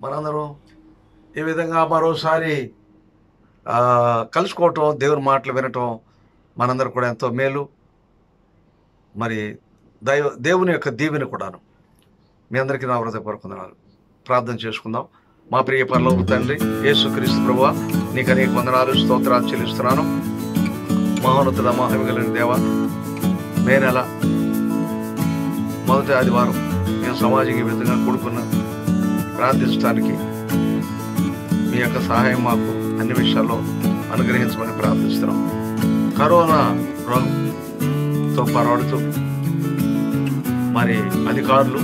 మనందరం ఈ విధంగా మరోసారి ఆ, కలుసుకోవటం దేవుని మాటలు వినటం మనందరూ కూడా ఎంతో మేలు మరి దైవ దేవుని యొక్క దీవెని కూడాను మీ అందరికీ నా హృదయపూర్వక ప్రార్థన చేసుకుందాం మా ప్రియ పరలోక తండ్రి యేసుక్రీస్తు ప్రభువ నీకు అనేక వందనాలు స్తోత్రాలు చెల్లిస్తున్నాను మహోన్నతుల మహిమగలిగిన దేవ మే నెల మొదటి ఆదివారం మేము సమాజం ఈ విధంగా కూడుకున్న ప్రార్థించడానికి మీ యొక్క సహాయం మాకు అన్ని విషయాల్లో అనుగ్రహించమని ప్రార్థిస్తున్నాం కరోనా రోగంతో పోరాడుతూ మరి అధికారులు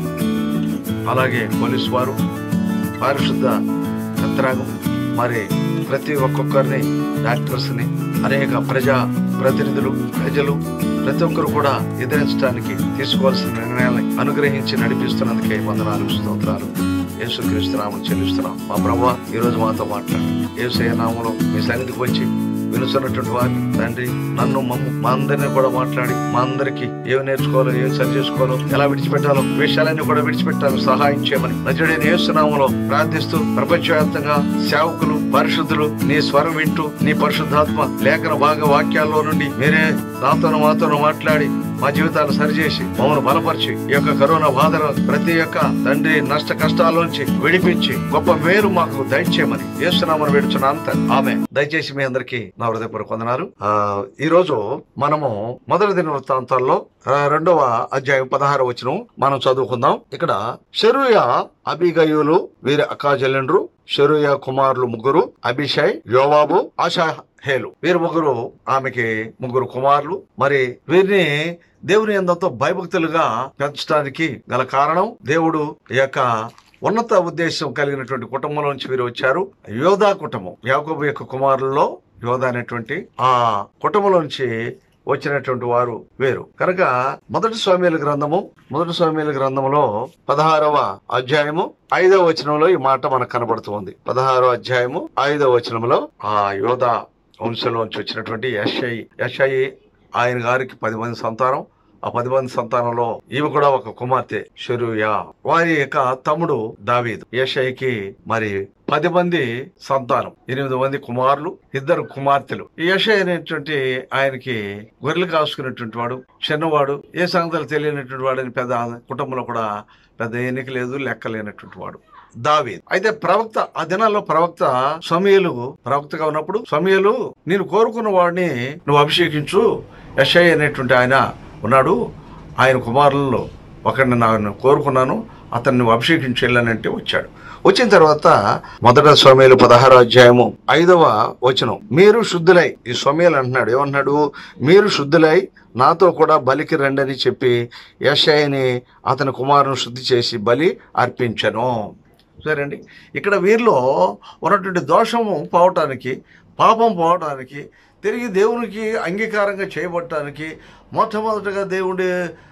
అలాగే పోలీసు వారు పారిశుద్ధ యంత్రాంగం మరి ప్రతి ఒక్కొక్కరిని డాక్టర్స్ని అనేక ప్రజా ప్రతినిధులు ప్రజలు ప్రతి ఒక్కరు కూడా ఎదిరించడానికి తీసుకోవాల్సిన నిర్ణయాన్ని అనుగ్రహించి నడిపిస్తున్నందుకే వందనాలు స్తోత్రాలు యేసుక్రీస్తు నామం చెల్లిస్తున్నాం మా ప్రభా ఈ రోజు మాతో మాట్లాడండి యేసయ్య నామంలో మీ సన్నిధికి వచ్చి వినుస్తున్నటువంటి వారిని తండ్రి నన్ను మమ్ము మా అందరినీ కూడా మాట్లాడి మా అందరికి ఏమి నేర్చుకోవాలో ఏమి సరి చేసుకోవాలో ఎలా విడిచిపెట్టాలో విషయాలన్నీ కూడా విడిచిపెట్టాలో సహాయం చేయమని నజుడైన యేసునామంలో ప్రార్థిస్తూ ప్రపంచవ్యాప్తంగా సేవకులు పరిశుద్ధులు నీ స్వరం వింటూ నీ పరిశుద్ధాత్మ లేఖన భాగ వాక్యాల్లో నుండి మీరే నాతోనూ మాతోనూ మాట్లాడి మా జీవితాన్ని సరిచేసి మమ్మల్ని బలపరిచి ఈ యొక్క కరోనా బాధను ప్రతి ఒక్క తండ్రి నష్ట కష్టాల్లోంచి విడిపించి గొప్ప మేలు మాకు దయచేయమని ఏసునామని వేడుచున్నాను తండ్రి. ఆమె దయచేసి మీ అందరికి నా హృదయపూర్వక వందనాలు ఆ, ఈ రోజు మనము మొదటి దిన వృత్తాంతాల్లో ఆ, రెండవ అధ్యాయం పదహార వచనం మనం చదువుకుందాం ఇక్కడ శరుయ అభిగయులు వీరి అక్కాజెల్లెండ్రు శరుయ కుమారులు ముగ్గురు అభిషయ్ యోవాబు ఆశాహేలు వీరు ముగ్గురు ఆమెకి ముగ్గురు కుమారులు మరి వీరిని దేవుని ఎంతో భయభక్తులుగా పెంచడానికి గల కారణం దేవుడు ఈ యొక్క ఉన్నత ఉద్దేశం కలిగినటువంటి కుటుంబంలో నుంచి వీరు వచ్చారు యోధా కుటుంబం యాకోబు యొక్క కుమారుల్లో యోధ అనేటువంటి ఆ కుటుంబంలో నుంచి వచ్చినటువంటి వారు వేరు కనుక మొదటి స్వామ్యుల గ్రంథము మొదటి స్వామ్యుల గ్రంథములో పదహారవ అధ్యాయము ఐదవ వచనంలో ఈ మాట మనకు కనబడుతుంది పదహారవ అధ్యాయము ఐదవ వచనంలో ఆ యోధ వంశంలోంచి వచ్చినటువంటి యషై యషై ఆయన గారికి పది మంది సంతానం ఆ పది మంది సంతానంలో ఈమె కూడా ఒక కుమార్తె షెరుయా వారి యొక్క తమ్ముడు దావీదు యషైకి మరి పది మంది సంతానం ఎనిమిది మంది కుమారులు ఇద్దరు కుమార్తెలు ఈ యషై అనేటువంటి ఆయనకి గొర్రెలు కాసుకునేటువంటి వాడు చిన్నవాడు ఏ సంగతులు తెలియనటువంటి వాడని పెద్ద కుటుంబంలో కూడా పెద్ద ఎన్నిక లేదు లెక్క లేనటువంటి వాడు దావీద్ అయితే ప్రవక్త ఆ దినాల్లో ప్రవక్త సమయలు ప్రవక్తగా ఉన్నప్పుడు సమయలు నేను కోరుకున్న వాడిని నువ్వు అభిషేకించు యషై అనేటువంటి ఆయన ఉన్నాడు ఆయన కుమారులలో ఒకరిని నేను కోరుకున్నాను అతన్ని నువ్వు అభిషేకించి వెళ్ళానంటే వచ్చాడు వచ్చిన తర్వాత మొదట స్వామిలు పదహారో అధ్యాయము ఐదవ వచనం మీరు శుద్ధులై ఈ స్వామిలు అంటున్నాడు ఏమంటున్నాడు మీరు శుద్ధులై నాతో కూడా బలికి రండి అని చెప్పి యషయని అతని కుమారుని శుద్ధి చేసి బలి అర్పించను సరే అండి ఇక్కడ వీరిలో ఉన్నటువంటి దోషము పోవటానికి పాపం పోవటానికి తిరిగి దేవునికి అంగీకారంగా చేయబడటానికి మొట్టమొదటిగా దేవుడి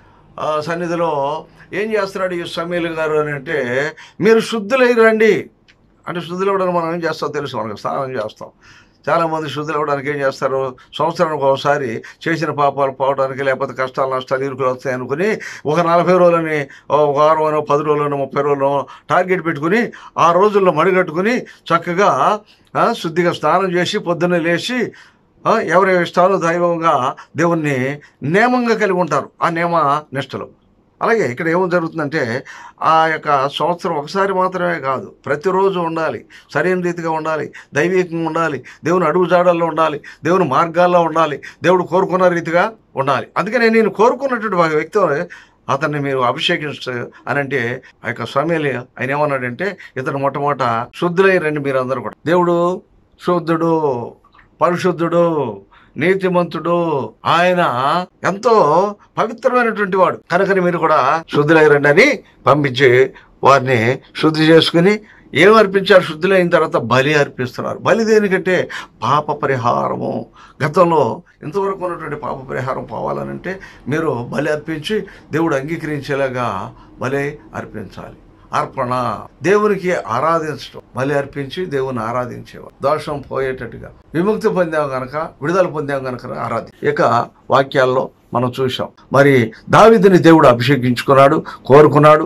ఆ, సన్నిధిలో ఏం చేస్తున్నాడు ఈ సమీలు గారు అని అంటే మీరు శుద్ధులై రండి అంటే శుద్ధులు అవ్వడానికి మనం ఏం చేస్తాం తెలుసు మనకు స్నానం చేస్తాం చాలామంది శుద్ధులు అవ్వడానికి ఏం చేస్తారు సంవత్సరానికి ఒకసారి చేసిన పాపాలు పోవడానికి లేకపోతే కష్టాలు నష్టాలు ఇరుకులు వస్తాయి అనుకుని ఒక నలభై రోజులని ఒక వారం పది రోజులను ముప్పై రోజులను టార్గెట్ పెట్టుకుని ఆ రోజుల్లో మడిగట్టుకుని చక్కగా ఆ, శుద్ధిగా స్నానం చేసి పొద్దున్నే లేచి ఆ, ఎవరి ఇష్టాలు దైవంగా దేవుణ్ణి నియమంగా కలిగి ఉంటారు ఆ నియమ నిష్టలు అలాగే ఇక్కడ ఏం జరుగుతుందంటే ఆ యొక్క సంవత్సరం ఒకసారి మాత్రమే కాదు ప్రతిరోజు ఉండాలి సరైన రీతిగా ఉండాలి దైవికంగా ఉండాలి దేవుని అడుగుజాడల్లో ఉండాలి దేవుని మార్గాల్లో ఉండాలి దేవుడు కోరుకున్న రీతిగా ఉండాలి అందుకనే నేను కోరుకున్నటువంటి ఒక వ్యక్తి అతన్ని మీరు అభిషేకించ అని అంటే ఆ యొక్క స్వామిని ఆయన ఏమన్నాడంటే ఇతను మొట్టమొదట శుద్ధులై రండి మీరు అందరూ కూడా దేవుడు శుద్ధుడు పరిశుద్ధుడు నీతిమంతుడు ఆయన ఎంతో పవిత్రమైనటువంటి వాడు కనుకని మీరు కూడా శుద్ధులై రండి అని పంపించి వారిని శుద్ధి చేసుకుని ఏం అర్పించారు శుద్ధులైన తర్వాత బలి అర్పిస్తున్నారు బలి దేనికంటే పాప పరిహారము గతంలో ఇంతవరకు ఉన్నటువంటి పాప పరిహారం పోవాలనంటే మీరు బలి అర్పించి దేవుడు అంగీకరించేలాగా బలి అర్పించాలి అర్పణ దేవునికి ఆరాధించడం బలి అర్పించి దేవుని ఆరాధించేవారు దోషం పోయేటట్టుగా విముక్తి పొందాం గనక విడుదల పొందాం గనక ఆరాధి ఇక వాక్యాల్లో మనం చూసాం మరి దావిదిని దేవుడు అభిషేకించుకున్నాడు కోరుకున్నాడు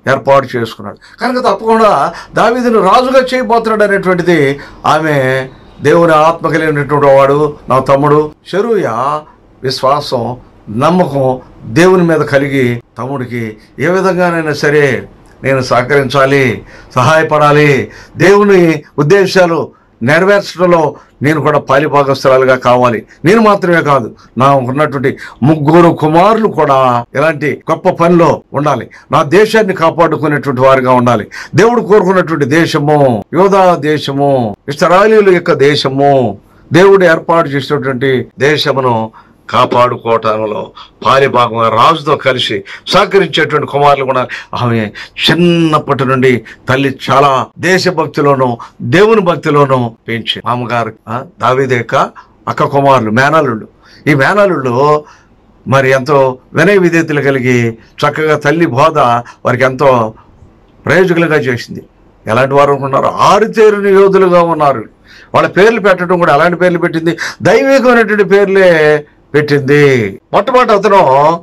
ఏర్పాటు చేసుకున్నాడు కనుక తప్పకుండా దావీదును రాజుగా చేయబోతున్నాడు అనేటువంటిది ఆమె దేవుని ఆత్మ కలిగినటువంటి వాడు నా తమ్ముడు చెరుయ విశ్వాసం నమ్మకం దేవుని మీద కలిగి తమ్ముడికి ఏ విధంగానైనా సరే నేను సహకరించాలి సహాయపడాలి దేవుని ఉద్దేశాలు నెరవేర్చడంలో నేను కూడా పాలిభాగస్థలాలుగా కావాలి నేను మాత్రమే కాదు నా ఉన్నటువంటి ముగ్గురు కుమారులు కూడా ఇలాంటి గొప్ప పనిలో ఉండాలి నా దేశాన్ని కాపాడుకునేటువంటి వారుగా ఉండాలి దేవుడు కోరుకున్నటువంటి దేశము యోధా దేశము ఇస్రాయలీల యొక్క దేశము దేవుడు ఏర్పాటు చేసినటువంటి దేశమును కాపాడుకోవటంలో పాలిభాగంగా రాజుతో కలిసి సహకరించేటువంటి కుమారులు కూడా ఆమె చిన్నప్పటి నుండి తల్లి చాలా దేశభక్తిలోనూ దేవుని భక్తిలోనూ పెంచి మామగారు ఆ, దావీదు యొక్క అక్క కుమారులు మేనల్లుళ్ళు ఈ మేనల్లుళ్ళు మరి ఎంతో వినయ విధేతలు కలిగి చక్కగా తల్లి బోధ వారికి ఎంతో ప్రయోజకులుగా చేసింది ఎలాంటి వారు అనుకున్నారు ఆరుతేరిన యోధులుగా ఉన్నారు వాళ్ళ పేర్లు పెట్టడం కూడా ఎలాంటి పేర్లు పెట్టింది దైవికమైనటువంటి పేర్లే పెట్టింది మొట్టమొదటి అతను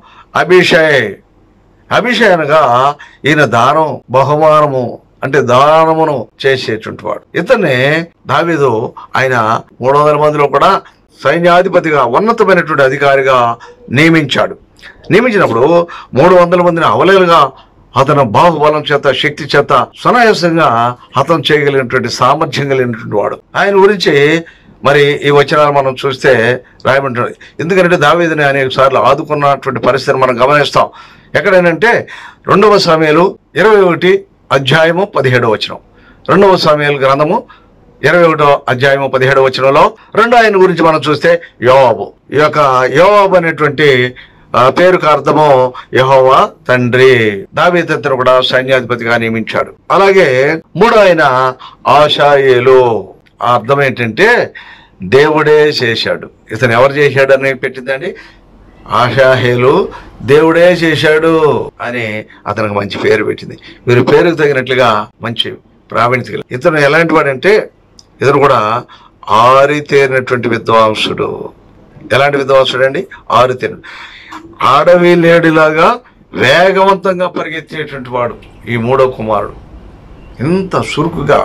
అభిషయ్ అభిషయ్ అనగా ఈయన దానం బహుమానము అంటే దానమును చేసేటువంటి వాడు ఇతన్ని దావీదు ఆయన మూడు వందల మందిలో కూడా సైన్యాధిపతిగా ఉన్నతమైనటువంటి అధికారిగా నియమించాడు నియమించినప్పుడు మూడు వందల మందిని అవలేలుగా అతను బాహుబలం చేత శక్తి చేత సునాయాసంగా హతం చేయగలిగినటువంటి సామర్థ్యం కలిగినటువంటి వాడు ఆయన గురించి మరి ఈ వచనాలు మనం చూస్తే రాయమంటుంది ఎందుకంటే దావీదుని అనేక సార్లు ఆదుకున్నటువంటి పరిస్థితిని మనం గమనిస్తాం ఎక్కడేనంటే రెండవ సమయాలు ఇరవై ఒకటి అధ్యాయము పదిహేడవ వచనం రెండవ సమయాల గ్రంథము ఇరవై ఒకటో అధ్యాయము పదిహేడవ వచనంలో రెండో ఆయన గురించి మనం చూస్తే యోవాబు ఈ యొక్క యోవాబు అనేటువంటి ఆ, పేరుకు అర్థము యహోవా తండ్రి దావీదత్తను కూడా సైన్యాధిపతిగా నియమించాడు అలాగే మూడో ఆయన ఆశాయేలు ఆ అర్థం ఏంటంటే దేవుడే చేశాడు ఇతను ఎవరు చేశాడని పెట్టిందండి ఆశాహేలు దేవుడే చేశాడు అని అతనికి మంచి పేరు పెట్టింది మీరు పేరుకు తగినట్లుగా మంచి ప్రావీణ్యత కలిగి ఇతను ఎలాంటి వాడంటే ఇతను కూడా ఆరితేరినటువంటి విద్వాంసుడు ఎలాంటి విద్వాంసుడు అండి ఆరితేరు ఆడవి లేడిలాగా వేగవంతంగా పరిగెత్తేటువంటి వాడు ఈ మూడో కుమారుడు ఎంత చురుకుగా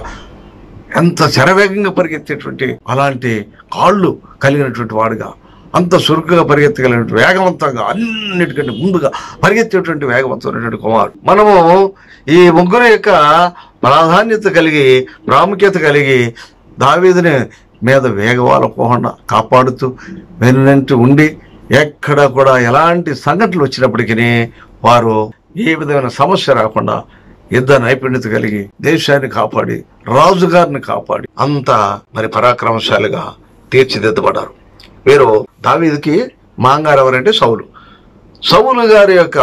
ఎంత శరవేగంగా పరిగెత్తేటువంటి అలాంటి కాళ్ళు కలిగినటువంటి వాడుగా అంత చురుకుగా పరిగెత్తగలిగినటువంటి వేగవంతంగా అన్నిటికంటే ముందుగా పరిగెత్తేటువంటి వేగవంతమైనటువంటి కుమారుడు మనము ఈ ముగ్గురు యొక్క ప్రాధాన్యత కలిగి ప్రాముఖ్యత కలిగి దావీదుని మీద వేగవాలపోకుండా కాపాడుతూ వెన్నంటి ఉండి ఎక్కడ కూడా ఎలాంటి సంఘటనలు వచ్చినప్పటికీ వారు ఏ విధమైన సమస్య రాకుండా యుద్ధ నైపుణ్యత కలిగి దేశాన్ని కాపాడి రాజుగారిని కాపాడి అంత మరి పరాక్రమశాలిగా తీర్చిదిద్దబడ్డారు వీరు దావీదుకి మాంగారు ఎవరంటే సౌలు సౌలు గారి యొక్క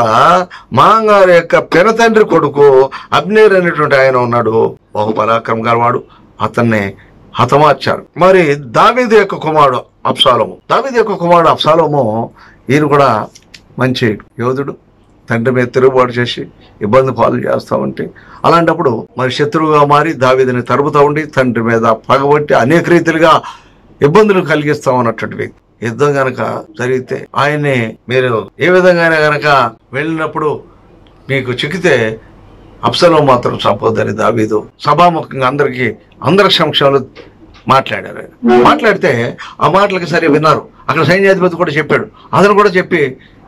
మాంగారి యొక్క పెనతండ్రి కొడుకు అబ్నేర్ అనేటువంటి ఆయన ఉన్నాడు బహు పరాక్రమ గలవాడు అతన్ని హతమార్చారు మరి దావీదు యొక్క కుమారుడు అప్సాలోము దావీదు యొక్క కుమారుడు అప్సాలోము ఈయన కూడా మంచి యోధుడు తండ్రి మీద తిరుగుబాటు చేసి ఇబ్బంది పాలు చేస్తా ఉంటే అలాంటప్పుడు మరి శత్రువుగా మారి దావీదుని తరుపుతా ఉండి తండ్రి మీద పగబట్టి అనేక రీతిలుగా ఇబ్బందులు కలిగిస్తా ఉన్నటువంటి వ్యక్తి యుద్ధం గనక జరిగితే ఆయన్ని మీరు ఏ విధంగా గనక వెళ్ళినప్పుడు మీకు చిక్కితే అప్సలం మాత్రం చంపొద్దని దావీదు సభాముఖంగా అందరికి అందరి సమక్షంలో మాట్లాడారు ఆయన. మాట్లాడితే ఆ మాటలకి సరే విన్నారు అక్కడ సైన్యాధిపతి కూడా చెప్పాడు అతను కూడా చెప్పి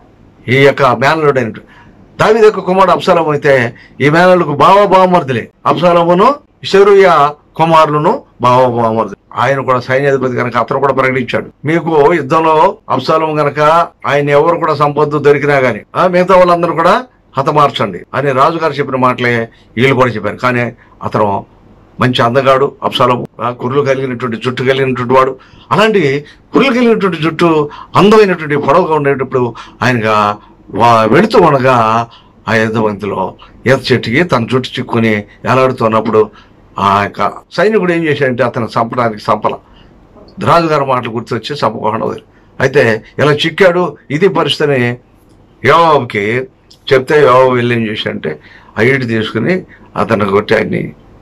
ఈ యొక్క మేనలుడు అయినట్టు దావీదు యొక్క కుమారుడు అప్సలం అయితే ఈ మేనలకు బావ బావమర్దులే అప్సలమును శరుయ కుమారులను బావ బావమర్దులు ఆయన కూడా సైన్యాధిపతి కనుక అతను కూడా ప్రకటించాడు మీకు యుద్ధంలో అప్సలం గనక ఆయన ఎవరు కూడా సంపద దొరికినా గానీ ఆ మిగతా వాళ్ళందరూ కూడా హతమార్చండి అని రాజుగారు చెప్పిన మాటలే వీళ్ళు కూడా చెప్పారు కానీ అతను మంచి అందగాడు అప్సలం ఆ కుర్రలు కలిగినటువంటి జుట్టు కలిగినటువంటి వాడు అలాంటి కుర్రలు కలిగినటువంటి జుట్టు అందమైనటువంటి పొడవుగా ఉండేటప్పుడు ఆయనగా వా- వెళుతూ ఉండగా ఆ యుద్ధవంతిలో ఈత చెట్టుకి తన జుట్టు చిక్కుని ఎలాడుతున్నప్పుడు ఆ యొక్క సైనికుడు ఏం చేశాడంటే అతను చంపడానికి చంపల రాజుగారి మాటలు గుర్తొచ్చి చంపకుండా వదిలి అయితే ఇలా చిక్కాడు ఇది పరిస్థితిని యోవాబుకి చెప్తే యోవాబు వెళ్ళి ఏం చేశాడంటే ఆ ఈటి తీసుకుని అతను కొట్టి ఆయన్ని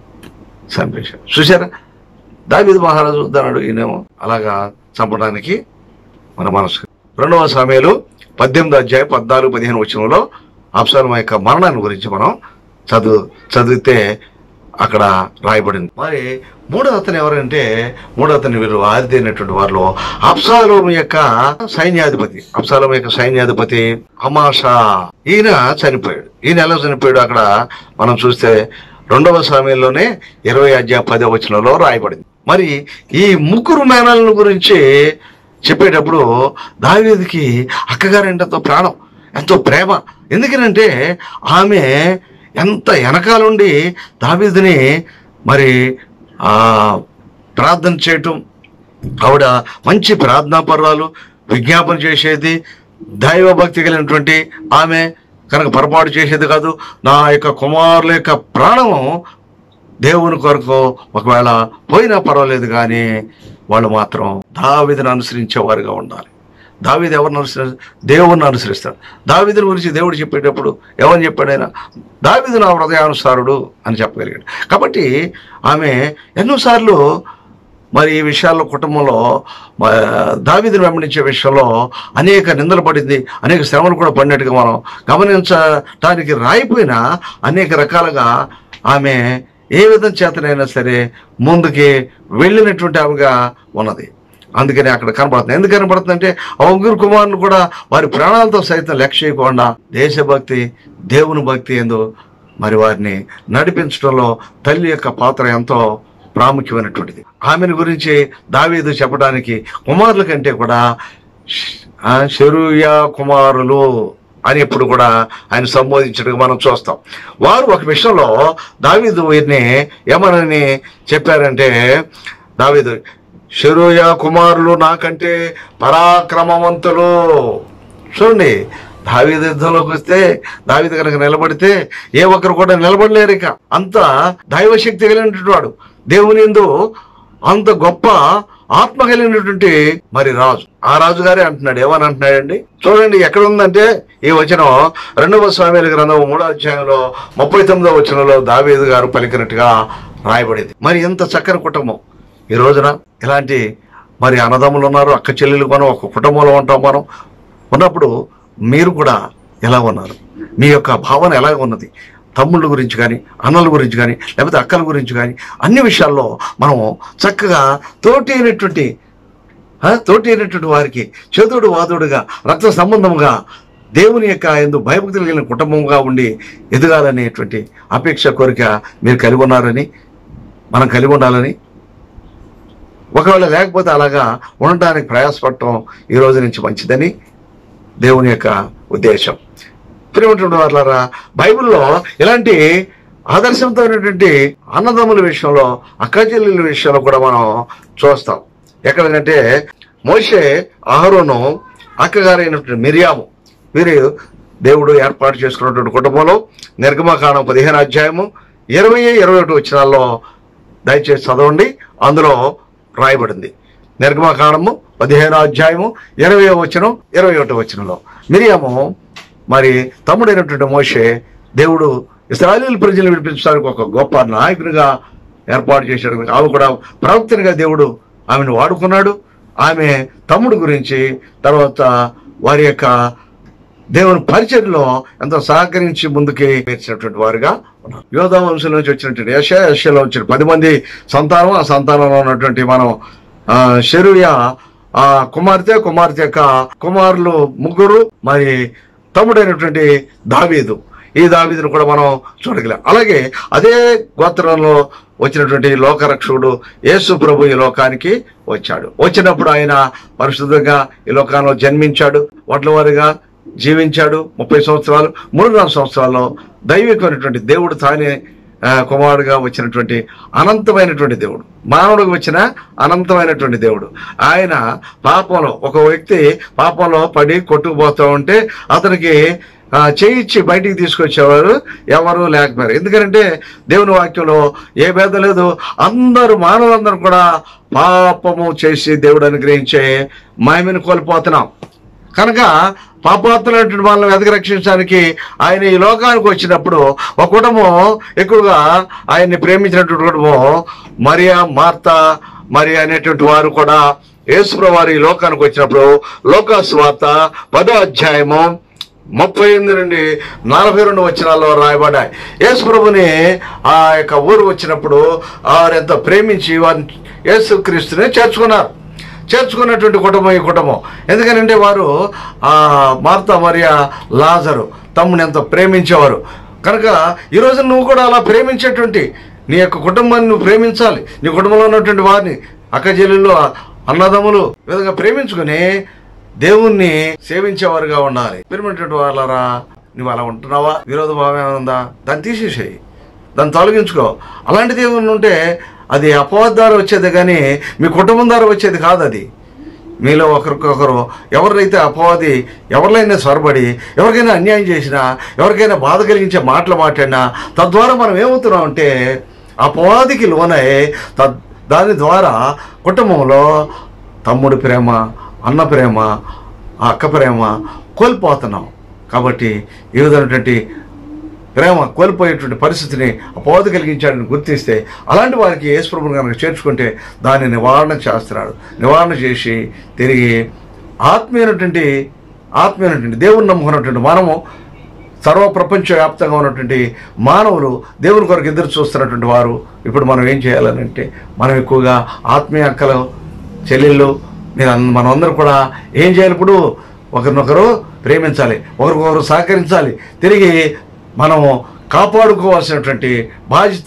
చంపేశాడు చూసారా దావీదు మహారాజు వద్దన్నాడు ఈయనేమో అలాగా చంపడానికి మన మనసు రెండవ సమయంలో పద్దెనిమిది అధ్యాయం పద్నాలుగు పదిహేను వచనంలో అప్సలం యొక్క మరణాన్ని గురించి మనం చదువు చదివితే అక్కడ రాయబడింది మరి మూడో అతను ఎవరంటే మూడో అతను వీరు ఆదినటువంటి వారిలో అప్సాలోం యొక్క సైన్యాధిపతి అప్సాలోం యొక్క సైన్యాధిపతి అమాషా ఈయన చనిపోయాడు ఈయన ఎలా చనిపోయాడు అక్కడ మనం చూస్తే రెండవ సమయంలోనే ఇరవై అధ్యాయ పదో వచనంలో రాయబడింది మరి ఈ ముగ్గురు మేనల గురించి చెప్పేటప్పుడు దావీదికి అక్కగారు ఎంతో ప్రాణం ఎంతో ప్రేమ ఎందుకనంటే ఆమె ఎంత వెనకాలండి దావీదుని మరి ఆ ప్రార్థన చేయటం ఆవిడ మంచి ప్రార్థనా పర్వాలు విజ్ఞాపన చేసేది దైవభక్తి కలిగినటువంటి ఆమె కనుక పొరపాటు చేసేది కాదు నా యొక్క కుమారుల యొక్క ప్రాణము దేవుని కొరకు ఒకవేళ పోయినా పర్వాలేదు కానీ వాళ్ళు మాత్రం దావిదిని అనుసరించేవారుగా ఉండాలి దావీదు ఎవరిని అనుసరి దేవుణ్ణి అనుసరిస్తాడు దావీదుని గురించి దేవుడు చెప్పేటప్పుడు ఎవరిని చెప్పాడు ఆయన దావీదు నా హృదయానుసారుడు అని చెప్పగలిగాడు కాబట్టి ఆమె ఎన్నోసార్లు మరి ఈ విషయాల్లో కుటుంబంలో మ- దావీదుని వెంబడించే విషయంలో అనేక నిందలు పడింది అనేక శ్రమలు కూడా పడినట్టుగా మనం గమనించడానికి రాయిపోయినా అనేక రకాలుగా ఆమె ఏ విధం చేతనైనా సరే ముందుకి వెళ్ళినటువంటి ఆమెగా ఉన్నది అందుకని అక్కడ కనబడుతుంది ఎందుకు కనబడుతుంది అంటే ఆ ముగ్గురు కుమారులు కూడా వారి ప్రాణాలతో సైతం లక్ష్య చేయకుండా దేశభక్తి దేవుని భక్తి ఎందు మరి వారిని నడిపించడంలో తల్లి యొక్క పాత్ర ఎంతో ప్రాముఖ్యమైనటువంటిది ఆమెను గురించి దావీదు చెప్పడానికి కుమారుల కంటే కూడా ఆ, శరూయ కుమారులు అని ఇప్పుడు కూడా ఆయన సంబోధించడం మనం చూస్తాం వారు ఒక విషయంలో దావీదు వీరిని ఏమనని చెప్పారంటే దావీదు శరూయ కుమారులు నాకంటే పరాక్రమవంతులు చూడండి దావీదు యుద్ధంలోకి వస్తే దావీదు కనుక నిలబడితే ఏ ఒక్కరు కూడా నిలబడలేరు ఇక అంత దైవశక్తి కలిగినటువంటి వాడు దేవుని యందు అంత గొప్ప ఆత్మ కలిగినటువంటి మరి రాజు ఆ రాజు గారే అంటున్నాడు ఏమని అంటున్నాడండి చూడండి ఎక్కడ ఉందంటే ఈ వచనం రెండవ స్వామి గ్రంథం మూడో అధ్యాయంలో ముప్పై తొమ్మిదో వచనంలో దావీదు గారు పలికినట్టుగా రాయబడింది మరి ఎంత చక్కని కుటుంబం ఈ రోజున ఇలాంటి మరి అన్నదమ్ములు ఉన్నారు అక్క చెల్లెలు మనం ఒక కుటుంబంలో ఉంటాం మనం ఉన్నప్పుడు మీరు కూడా ఎలా ఉన్నారు మీ యొక్క భావన ఎలా ఉన్నది తమ్ముళ్ళ గురించి కానీ అన్నల గురించి కానీ లేకపోతే అక్కల గురించి కానీ అన్ని విషయాల్లో మనం చక్కగా తోటి అయినటువంటి ఆ, తోటి అయినటువంటి వారికి చేతుడు వాదుడుగా రక్త సంబంధముగా దేవుని యొక్క ఎందు భయభక్తులు కలిగిన కుటుంబంగా ఉండి ఎదగాలనేటువంటి అపేక్ష కోరిక మీరు కలిగి ఉన్నారని మనం కలిగి ఉండాలని ఒకవేళ లేకపోతే అలాగా ఉండడానికి ప్రయాసపడటం ఈ రోజు నుంచి మంచిదని దేవుని యొక్క ఉద్దేశం ప్రియమైనటువంటి వాళ్ళారా బైబిల్లో ఇలాంటి ఆదర్శవంతమైనటువంటి అన్నదమ్ముల విషయంలో అక్కచెల్లెల విషయంలో కూడా మనం చూస్తాం ఎక్కడంటే మోషే అహరోను అక్కగారైనటువంటి మిరియాము వీరు దేవుడు ఏర్పాటు చేసుకున్నటువంటి కుటుంబంలో నిర్గమకాండం పదిహేను అధ్యాయము ఇరవై ఇరవై ఒకటి వచ్చినాల్లో దయచేసి చదవండి అందులో రాయబడింది నిర్గమకాండము పదిహేను అధ్యాయము ఇరవై వచనం ఇరవై ఒకటి వచనంలో మిరియాము మరి తమ్ముడైనటువంటి మోషే దేవుడు ఇస్రాయలీల ప్రజలను విడిపించడానికి ఒక గొప్ప నాయకునిగా ఏర్పాటు చేశాడు ఆమె కూడా ప్రవక్తనిగా దేవుడు ఆమెను వాడుకున్నాడు ఆమె తమ్ముడు గురించి తర్వాత వారి యొక్క దేవుని పరిచయంలో ఎంతో సహకరించి ముందుకి వేసినటువంటి వారుగా ఉన్నారు యోధా వంశం నుంచి వచ్చినటువంటి యశ యశలో వచ్చిన పది మంది సంతానం ఆ సంతానంలో ఉన్నటువంటి మనం ఆ షెరుయ ఆ కుమార్తె కుమార్తె యొక్క కుమారులు ముగ్గురు మరి తమ్ముడైనటువంటి దావీదు ఈ దావీదును కూడా మనం చూడగలం అలాగే అదే గోత్రంలో వచ్చినటువంటి లోకరక్షకుడు యేసు ప్రభు ఈ లోకానికి వచ్చాడు వచ్చినప్పుడు ఆయన పరిశుద్ధంగా ఈ లోకంలో జన్మించాడు వడ్ల వారిగా జీవించాడు ముప్పై సంవత్సరాలు మూడున్నర సంవత్సరాల్లో దైవికమైనటువంటి దేవుడు తానే ఆ, కుమారుడుగా వచ్చినటువంటి అనంతమైనటువంటి దేవుడు మానవుడికి వచ్చిన అనంతమైనటువంటి దేవుడు ఆయన పాపంలో ఒక వ్యక్తి పాపంలో పడి కొట్టుకుపోతూ ఉంటే అతనికి ఆ, చేయిచ్చి బయటికి తీసుకొచ్చేవారు ఎవరు లేకపోయారు ఎందుకంటే దేవుని వాక్యంలో ఏ భేదం లేదు అందరూ మానవులందరూ కూడా పాపము చేసి దేవుడు అనుగ్రహించే మహిమను కోల్పోతున్నాం కనుక పాపాత్రులైనటువంటి వాళ్ళని వెతక రక్షించడానికి ఆయన ఈ లోకానికి వచ్చినప్పుడు ఒక కుటుంబం ఎక్కువగా ఆయన్ని ప్రేమించినటువంటి కుటుంబం మరియా మార్త మరి అనేటువంటి వారు కూడా యేసుప్రభు వారు ఈ లోకానికి వచ్చినప్పుడు లోకాసు వార్త పదో అధ్యాయము ముప్పై ఎనిమిది నుండి నలభై రెండు వచనాల్లో రాయబడ్డాయి యేసు ప్రభుని ఆ యొక్క ఊరు వచ్చినప్పుడు వారెంతో ప్రేమించి వారిని యేసు క్రీస్తుని చేర్చుకున్నారు చేర్చుకున్నటువంటి కుటుంబం ఈ కుటుంబం ఎందుకనంటే వారు ఆ మార్తా మరియా లాజరు తమ్ముని ఎంతో ప్రేమించేవారు కనుక ఈరోజు నువ్వు కూడా అలా ప్రేమించేటువంటి నీ యొక్క కుటుంబాన్ని నువ్వు ప్రేమించాలి నీ కుటుంబంలో ఉన్నటువంటి వారిని అక్కచెల్లెళ్ళు అన్నదమ్ములు ఈ విధంగా ప్రేమించుకుని దేవుణ్ణి సేవించేవారుగా ఉండాలి ప్రేమైనటువంటి వాళ్ళరా నువ్వు అలా ఉంటున్నావా విరోధ భావం ఏమైనా ఉందా దాన్ని తీసేసేయి దాన్ని తొలగించుకో అలాంటిది ఏమైనా ఉంటే అది అపవాద ద్వారా వచ్చేది కానీ మీ కుటుంబం ద్వారా వచ్చేది కాదు అది మీలో ఒకరికొకరు ఎవరైతే అపవాది ఎవరినైనా స్వరబడి ఎవరికైనా అన్యాయం చేసినా ఎవరికైనా బాధ కలిగించే మాటలు మాట్లాడినా తద్వారా మనం ఏమవుతున్నాం అంటే అపవాదికి లోనై తద్ దాని ద్వారా కుటుంబంలో తమ్ముడి ప్రేమ అన్న ప్రేమ ఆ అక్క ప్రేమ కోల్పోతున్నాం కాబట్టి ఈ విధమైనటువంటి ప్రేమ కోల్పోయేటువంటి పరిస్థితిని అపోధ కలిగించాడని గుర్తిస్తే అలాంటి వారికి యేసుప్రభుని కనుక చేర్చుకుంటే దాన్ని నివారణ చేస్తున్నాడు నివారణ చేసి తిరిగి ఆత్మీయమైనటువంటి ఆత్మీయమైనటువంటి దేవుని నమ్ముకున్నటువంటి మనము సర్వ ప్రపంచవ్యాప్తంగా ఉన్నటువంటి మానవులు దేవుని కొరకు ఎదురు చూస్తున్నటువంటి వారు ఇప్పుడు మనం ఏం చేయాలని అంటే మనం ఎక్కువగా ఆత్మీయ అక్కలు చెల్లెళ్ళు మీరు అన్- మనం అందరూ కూడా ఏం చేయాలి ఇప్పుడు ఒకరినొకరు ప్రేమించాలి ఒకరికొకరు సహకరించాలి తిరిగి మనము కాపాడుకోవాల్సినటువంటి బాధ్యత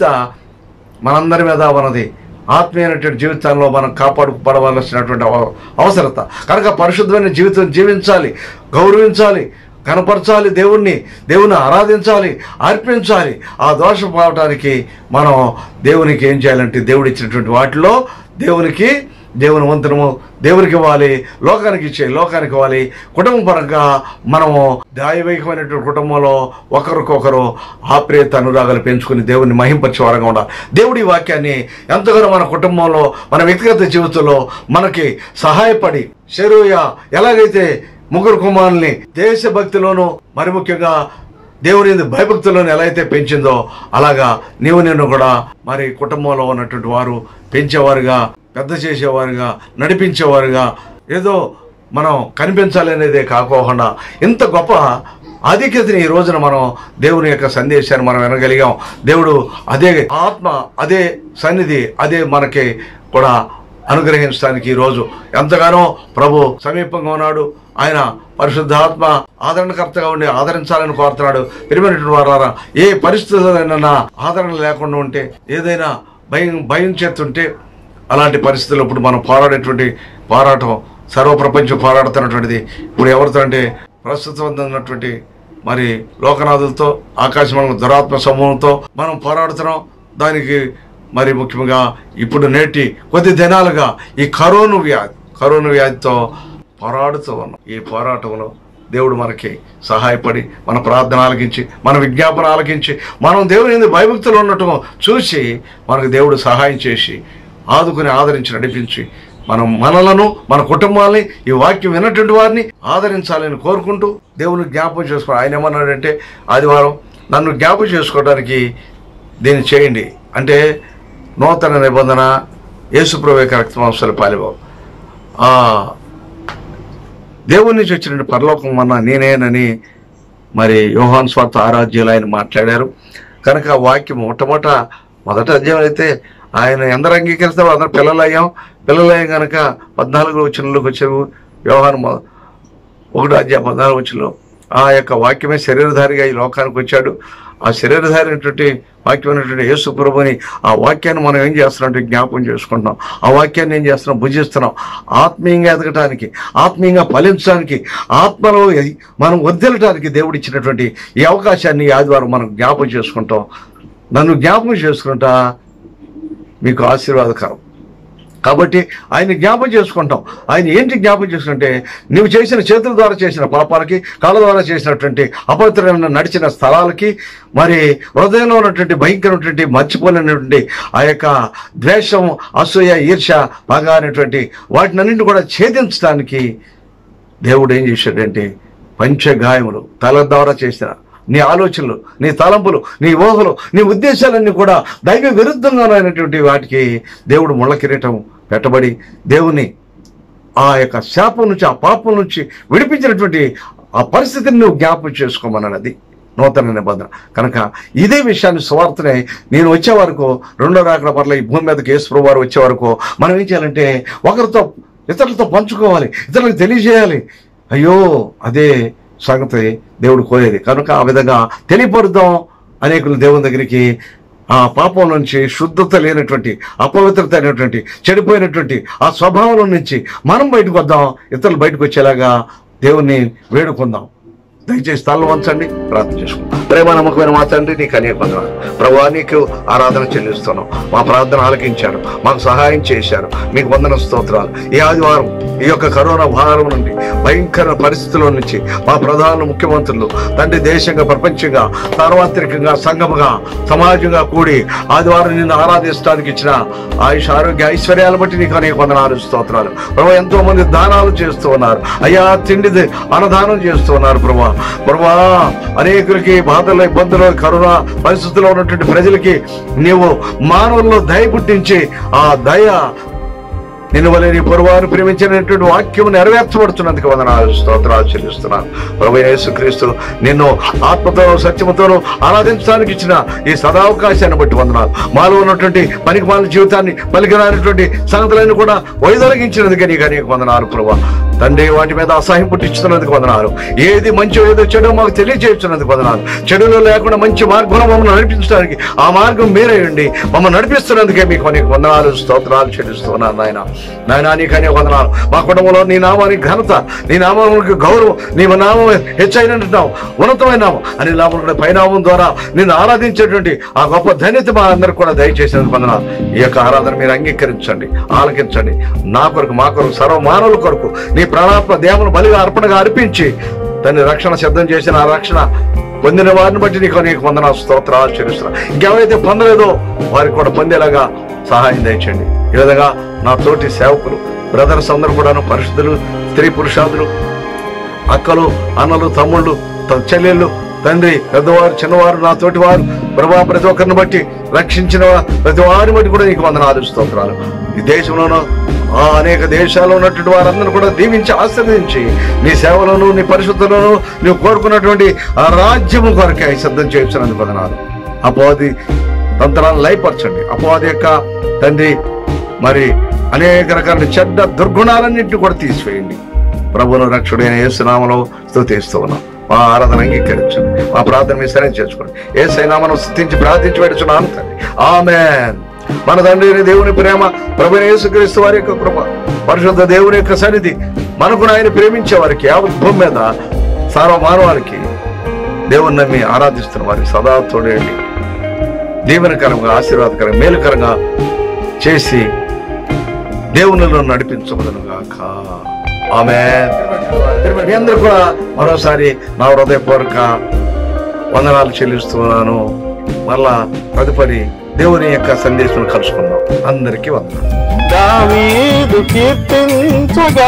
మనందరి మీద ఉన్నది ఆత్మీయమైనటువంటి జీవితంలో మనం కాపాడుకోవలసినటువంటి అవ- అవసరత కనుక పరిశుద్ధమైన జీవితం జీవించాలి గౌరవించాలి కనపరచాలి దేవుణ్ణి దేవుని ఆరాధించాలి అర్పించాలి ఆ దోషం పోవటానికి మనం దేవునికి ఏం చేయాలంటే దేవుడు ఇచ్చినటువంటి వాటిలో దేవునికి దేవుని వంతనము దేవునికి ఇవ్వాలి లోకానికి ఇచ్చే లోకానికి ఇవ్వాలి కుటుంబ పరంగా మనము దాయవైకమైనటువంటి కుటుంబంలో ఒకరికొకరు ఆప్రేత అనురాగాలు పెంచుకుని దేవుని మహింపరిచే వారంగా ఉండాలి దేవుడి వాక్యాన్ని ఎంతగానో మన కుటుంబంలో మన వ్యక్తిగత జీవితంలో మనకి సహాయపడి శరూయ ఎలాగైతే ముగ్గురు కుమారుల్ని దేశభక్తిలోను మరి ముఖ్యంగా దేవుని యందు భయభక్తులను ఎలా అయితే పెంచిందో అలాగా నీవు నిన్ను కూడా మరి కుటుంబంలో ఉన్నటువంటి వారు పెంచేవారుగా పెద్ద చేసేవారుగా నడిపించేవారుగా ఏదో మనం కనిపించాలి అనేదే కాకోకుండా ఇంత గొప్ప ఆధిక్యతని ఈ రోజున మనం దేవుని యొక్క సందేశాన్ని మనం వినగలిగాం దేవుడు అదే ఆత్మ అదే సన్నిధి అదే మనకి కూడా అనుగ్రహించడానికి ఈ రోజు ఎంతగానో ప్రభు సమీపంగా ఉన్నాడు ఆయన పరిశుద్ధాత్మ ఆదరణకర్తగా ఉండి ఆదరించాలని కోరుతున్నాడు పెరిగినటువంటి వారారా ఏ పరిస్థితులైనా ఆదరణ లేకుండా ఉంటే ఏదైనా భయం భయం చేస్తుంటే అలాంటి పరిస్థితుల్లో ఇప్పుడు మనం పోరాడేటువంటి పోరాటం సర్వప్రపంచం పోరాడుతున్నటువంటిది ఇప్పుడు ఎవరితో అంటే ప్రస్తుతం ఉన్నటువంటి మరి లోకనాథులతో ఆకాశమంగళ దురాత్మ సమూహంతో మనం పోరాడుతున్నాం దానికి మరి ముఖ్యంగా ఇప్పుడు నేటి కొద్ది దినాలుగా ఈ కరోనా వ్యాధి కరోనా వ్యాధితో పోరాడుతూ ఉన్నాం ఈ పోరాటంలో దేవుడు మనకి సహాయపడి మన ప్రార్థన ఆలకించి మన విజ్ఞాపన ఆలకించి మనం దేవుని ఎందు భయభక్తులు ఉండటం చూసి మనకు దేవుడు సహాయం చేసి ఆదుకుని ఆదరించి నడిపించి మనం మనలను మన కుటుంబాల్ని ఈ వాక్యం విన్నటువంటి వారిని ఆదరించాలని కోరుకుంటూ దేవుని జ్ఞాపకం చేసుకో ఆయన ఏమన్నాడంటే ఆదివారం నన్ను జ్ఞాపకం చేసుకోవడానికి దీన్ని చేయండి అంటే నూతన నిబంధన యేసుప్రవేక రక్తమాంసాల పాలిబాబు ఆ దేవుని నుంచి వచ్చిన పరలోకం అన్న నేనేనని మరి యోహాన్ స్వార్థ ఆరాధ్యులు ఆయన మాట్లాడారు కనుక ఆ వాక్యం మొట్టమొదట మొదట అధ్యాయం అయితే ఆయన ఎందరు అంగీకరిస్తారో అందరు పిల్లలయ్యాం పిల్లలయ్యాం కనుక పద్నాలుగు వచ్చినలోకి వచ్చావు యోహాన్ మొ- ఒకటో అధ్యాయం పద్నాలుగు వచ్చిలో ఆ యొక్క వాక్యమే శరీరధారిగా ఈ లోకానికి వచ్చాడు ఆ శరీరధారి అయినటువంటి వాక్యమైనటువంటి యేసు ప్రభుని ఆ వాక్యాన్ని మనం ఏం చేస్తున్నాం అంటే జ్ఞాపకం చేసుకుంటున్నాం ఆ వాక్యాన్ని ఏం చేస్తున్నాం భుజిస్తున్నాం ఆత్మీయంగా ఎదగటానికి ఆత్మీయంగా ఫలించడానికి ఆత్మలో ఎ- మనం వర్ధిల్లటానికి దేవుడు ఇచ్చినటువంటి ఈ అవకాశాన్ని ఈ ఆదివారం మనం జ్ఞాపకం చేసుకుంటాం నన్ను జ్ఞాపకం చేసుకుంటా మీకు ఆశీర్వాదకరం కాబట్టి ఆయన జ్ఞాపం చేసుకుంటాం ఆయన ఏంటి జ్ఞాపం చేసుకుంటే నువ్వు చేసిన చేతుల ద్వారా చేసిన పాపాలకి కాళ్ళ ద్వారా చేసినటువంటి అపవిత్రమైన నడిచిన స్థలాలకి మరి హృదయంలో ఉన్నటువంటి భయంకరమైనటువంటి మర్చిపోలేనటువంటి ఆ యొక్క ద్వేషం అసూయ ఈర్ష పగ అనేటువంటి వాటినన్నింటిని కూడా ఛేదించడానికి దేవుడు ఏం చేశాడంటే పంచగాయములు తల ద్వారా చేసిన నీ ఆలోచనలు నీ తలంపులు నీ ఊహలు నీ ఉద్దేశాలన్నీ కూడా దైవ విరుద్ధంగానైనటువంటి వాటికి దేవుడు ముళ్ళ కిరీటం పెట్టబడి దేవుని ఆ యొక్క శాపం నుంచి ఆ పాపం నుంచి విడిపించినటువంటి ఆ పరిస్థితిని నువ్వు జ్ఞాపకం చేసుకోమన్నది నూతన నిబంధన కనుక ఇదే విషయాన్ని సువార్తనే నేను వచ్చే వరకు రెండో రాకడ పట్ల ఈ భూమి మీదకి యేసు వారు వచ్చే వరకు మనం ఏం చేయాలంటే ఒకరితో ఇతరులతో పంచుకోవాలి ఇతరులకు తెలియజేయాలి అయ్యో అదే సంగతి దేవుడు కోరేది కనుక ఆ విధంగా తెలియపరుద్దాం అనేకులు దేవుని దగ్గరికి ఆ పాపం నుంచి శుద్ధత లేనటువంటి అపవిత్రత అయినటువంటి చెడిపోయినటువంటి ఆ స్వభావం నుంచి మనం బయటకు వద్దాం ఇతరులు బయటకు వచ్చేలాగా దేవుణ్ణి వేడుకుందాం దయచేసి తల వంచండి ప్రార్థన చేసుకుందాం ప్రేమ నమ్మకమైన మా తండ్రి నీకు అనేక వందనాలు ప్రభా నీకు ఆరాధన చెల్లిస్తున్నాం మా ప్రార్థన ఆలకించారు మాకు సహాయం చేశారు మీకు వందన స్తోత్రాలు ఈ ఆదివారం ఈ యొక్క కరోనా భారం నుండి భయంకర పరిస్థితుల నుంచి మా ప్రధాన ముఖ్యమంత్రులు తండ్రి దేశంగా ప్రపంచంగా సార్వత్రికంగా సంఘముగా సమాజంగా కూడి ఆదివారం నిన్ను ఆరాధించడానికి ఇచ్చిన ఆయుష ఆరోగ్య ఐశ్వర్యాలు బట్టి నీకు అనేక వందనాలు స్తోత్రాలు ప్రభా ఎంతో మంది దానాలు చేస్తూ ఉన్నారు అయ్యా తిండి అన్నదానం చేస్తూ ఉన్నారు ప్రభా ప్రభా అనేకులకి బాధలు ఇబ్బందులు కరోనా పరిస్థితుల్లో ఉన్నటువంటి ప్రజలకి నీవు మానవుల్లో దయ పుట్టించి ఆ దయ నిన్ను వల్ల నీ పొరువారు ప్రేమించినటువంటి వాక్యం నెరవేర్చబడుతున్నందుకు వందనాలు స్తోత్రాలు చెల్లిస్తున్నాను ప్రభు యేసుక్రీస్తు నిన్ను ఆత్మతో సత్యముతోనూ ఆరాధించడానికి ఇచ్చిన ఈ సదావకాశాన్ని బట్టి వందనాలు మాలో ఉన్నటువంటి పనికి మాలిన జీవితాన్ని పలికిరానటువంటి సంగతులను కూడా వైదొలగించినందుకే నీకు అనేక వందనాలు ప్రభు తండ్రి వాటి మీద అసహ్యం పుట్టించుతున్నందుకు వందనాలు ఏది మంచి ఏదో చెడు మాకు తెలియజేస్తున్నందుకు వందనాలు చెడులో లేకుండా మంచి మార్గంలో మమ్మల్ని నడిపించడానికి ఆ మార్గం మీరేయండి మమ్మల్ని నడిపిస్తున్నందుకే మీకు అనేక వందనాలు స్తోత్రాలు చెల్లిస్తున్నాను నాయన నాయన నీకు అనేక వందనాలు మా కుటుంబంలో నీ నామానికి ఘనత నీ నామానికి గౌరవం నీ నామం హెచ్చైనట్టున్నావు ఉన్నతమైన నామం అని నామం కూడా పైనామం ద్వారా నిన్ను ఆరాధించేటువంటి ఆ గొప్ప ధన్యత మా అందరికి కూడా దయచేసినందుకు వందనాలు ఈ యొక్క ఆరాధన మీరు అంగీకరించండి ఆలకించండి నా కొరకు మా కొరకు సర్వ మానవుల కొరకు నీ ప్రాణాత్మ దేవుని బలిగా అర్పణగా అర్పించి దాన్ని రక్షణ సిద్ధం చేసిన ఆ రక్షణ పొందిన వారిని బట్టి నీకు నీకు వందన స్తోత్రాలు చెల్లిస్తున్నా ఇంకెవరైతే పొందలేదో వారికి కూడా పొందేలాగా సహాయం దయచండి ఈ విధంగా నా తోటి సేవకులు బ్రదర్స్ అందరూ కూడాను పరిశుద్ధులు స్త్రీ పురుషాదులు అక్కలు అన్నలు తమ్ముళ్ళు త- చెల్లెళ్ళు తండ్రి పెద్దవారు చిన్నవారు నా తోటి వారు ప్రభా ప్రతి ఒక్కరిని బట్టి రక్షించిన వా- ప్రతి వారిని బట్టి కూడా నీకు వందనాలు స్తోత్రాలు ఈ దేశంలోనూ ఆ అనేక దేశాల్లో ఉన్నటువంటి వారందరూ కూడా దీవించి ఆశీర్వదించి నీ సేవలను నీ పరిశుద్ధులను నీవు కోరుకున్నటువంటి ఆ రాజ్యము కొరకే సిద్ధం చేయించినందుకు వందనాలు అపోది తంత్రాలను లయపరచండి అపోది యొక్క తండ్రి మరి అనేక రకాల చెడ్డ దుర్గుణాలన్నింటినీ కూడా తీసివేయండి ప్రభువును రక్షుడైన యేసునామలో స్తుతిస్తూ ఉన్నాం మా ఆరాధన అంగీకరించండి మా ప్రార్థన మీ సరైన చేసుకోండి ఏ సైనామను స్థుతించి ప్రార్థించి పెడుచున్నాను తండ్రి ఆమేన్ మన తండ్రి అయిన దేవుని ప్రేమ ప్రభు యేసుక్రీస్తు వారి యొక్క కృప పరిశుద్ధ దేవుని యొక్క సన్నిధి మనకు ఆయన ప్రేమించే వారికి యావత్ భూమి మీద సార్వ మానవాళికి దేవుని నమ్మి ఆరాధిస్తున్న వారికి సదా తోడేయండి దీవెనకరంగా ఆశీర్వాదకరంగా మేలుకరంగా చేసి దేవునిలో నడిపించబదను గాక ఆమె మీ అందరూ కూడా మరోసారి నా హృదయపూర్వక వందనాలు చెల్లిస్తున్నాను మళ్ళా తదుపరి దేవుని యొక్క సందేశం కలుసుకుందాం అందరికీ వందనాలు దావీదు కీర్తించగా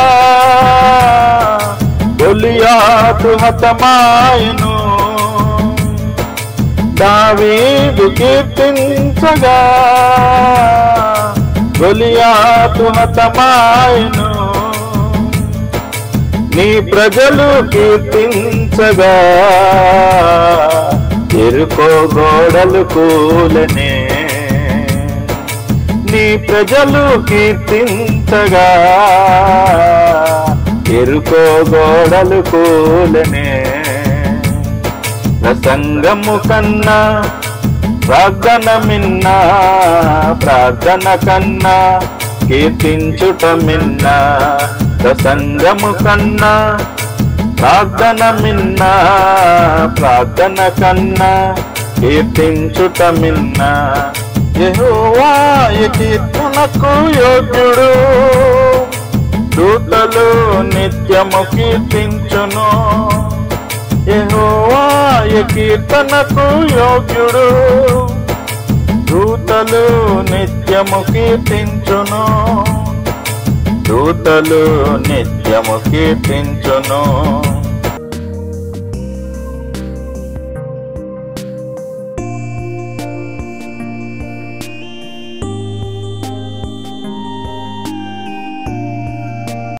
గొలియాతు హతమాయను దావీదు కీర్తించగా గొలియాతు హతమాయను నీ ప్రజలు కీర్తించగా ఎరుకో గోడలు కూలనే నీ ప్రజలు కీర్తించగా ఎరుకో గోడలు కూలనే ప్రసంగము కన్నా ప్రార్థన మిన్నా ప్రార్థన కన్నా కీర్తించుట మిన్నా ప్రసంగము కన్నా ప్రార్థన మిన్నా ప్రార్థన కన్నా కీర్తించుట మిన్నా యెహోవాయ కీర్తనకు యోగ్యుడు దూతలు నిత్యము కీర్తించును యెహోవాయ కీర్తనకు యోగ్యుడు దూతలు నిత్యము కీర్తించును దూతలు నిత్యము కీర్తించును